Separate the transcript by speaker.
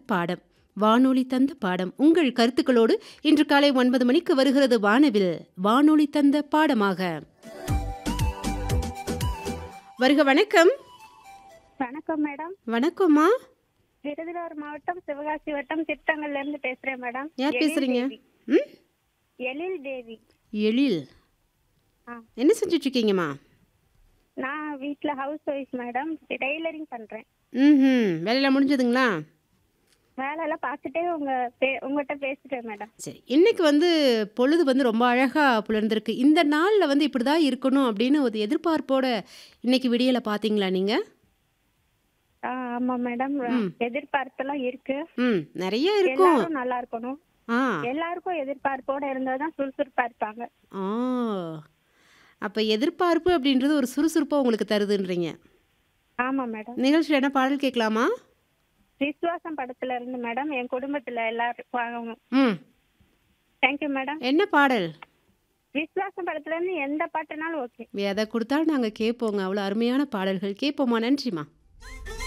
Speaker 1: பாடம் வானொலி தந்த பாடம் உங்கள் கருத்துக்களோடு இன்று காலை ஒன்பது மணிக்கு வருகிறது வானவில் வானொலி தந்த பாடமாக வருக வணக்கம்
Speaker 2: வணக்கம் மேடம்
Speaker 1: வணக்கம்மா
Speaker 2: விருதுநகர் மாவட்டம் சிவகாசி வட்டம் திட்டங்கள்ல இருந்து பேசுறேன் மேடம்
Speaker 1: யார்
Speaker 2: எழில்
Speaker 1: பேசுறீங்க
Speaker 2: தேவி.
Speaker 1: ம்
Speaker 2: எழில் தேவி
Speaker 1: எழில்
Speaker 2: ஆ.
Speaker 1: என்ன செஞ்சுட்டு இருக்கீங்கம்மா
Speaker 2: நான் வீட்ல ஹவுஸ் ஒய்ஃப் மேடம் டெய்லரிங் பண்றேன்
Speaker 1: ம் வேலையெல்லாம் முடிஞ்சதுங்களா
Speaker 2: வேலை எல்லாம் பார்த்துட்டே உங்க பே- உங்ககிட்ட பேசிட்டேன் மேடம்
Speaker 1: சரி இன்னைக்கு வந்து பொழுது வந்து ரொம்ப அழகாக புலர்ந்திருக்கு இந்த நாளில் வந்து இப்படி தான் இருக்கணும் அப்படின்னு ஒரு எதிர்பார்ப்போட இன்னைக்கு விடியலை பார்த்தீங்களா நீங்கள்
Speaker 2: ஆ ஆமா மேடம்
Speaker 1: ம்.
Speaker 2: எதிர்பார்ப்பெல்லாம் இருக்கு
Speaker 1: ம் நிறைய இருக்கும்
Speaker 2: எல்லாரும் நல்லா இருக்கணும்
Speaker 1: ஆ
Speaker 2: எல்லாருக்கும் எதிர்பார்ப்போட இருந்தாதான் சுறுசுறுப்பா இருப்பாங்க
Speaker 1: ஆ அப்போ எதிர்பார்ப்பு அப்படின்றது ஒரு சுறுசுறுப்பாக உங்களுக்கு தருதுன்றீங்க
Speaker 2: ஆமா மேடம்
Speaker 1: நிகழ்ச்சியில் என்ன பாடல் கேட்கலாமா
Speaker 2: விசுவாசம் படத்துல இருந்து மேடம் என் குடும்பத்துல எல்லாரும் வாங்கணும்
Speaker 1: ம்
Speaker 2: தேங்க்யூ மேடம்
Speaker 1: என்ன பாடல்
Speaker 2: விசுவாசம் படத்துல இருந்து எந்த பாட்டுனாலும் ஓகே
Speaker 1: எதை கொடுத்தாலும் நாங்கள் கேட்போங்க அவ்வளோ அருமையான பாடல்கள் கேட்போமா நன்றிம்மா